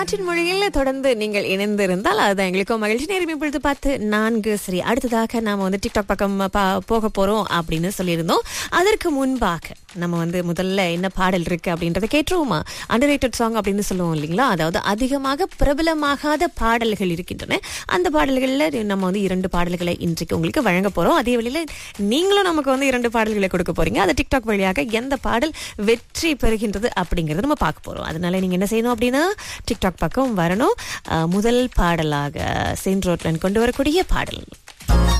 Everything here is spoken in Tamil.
காற்றின் மொழியில் தொடர்ந்து நீங்கள் இணைந்திருந்தால் அதுதான் எங்களுக்கும் மகிழ்ச்சி நேரம் இப்பொழுது பார்த்து நான்கு சரி அடுத்ததாக நாம வந்து டிக்டாக் பக்கம் பா- போக போறோம் அப்படின்னு சொல்லியிருந்தோம் அதற்கு முன்பாக நம்ம வந்து முதல்ல என்ன பாடல் இருக்கு அப்படின்றத கேட்டுருவோமா அண்டர் சாங் அப்படின்னு சொல்லுவோம் இல்லைங்களா அதாவது அதிகமாக பிரபலமாகாத பாடல்கள் இருக்கின்றன அந்த பாடல்களில் நம்ம வந்து இரண்டு பாடல்களை இன்றைக்கு உங்களுக்கு வழங்க போறோம் அதே வழியில நீங்களும் நமக்கு வந்து இரண்டு பாடல்களை கொடுக்க போறீங்க அது டிக்டாக் வழியாக எந்த பாடல் வெற்றி பெறுகின்றது அப்படிங்கறத நம்ம பார்க்க போறோம் அதனால நீங்க என்ன செய்யணும் அப்படின்னா டிக்டாக் பக்கம் வரணும் அஹ், முதல் பாடலாக செயின்ட் ரோட்லன் கொண்டு வரக்கூடிய பாடல்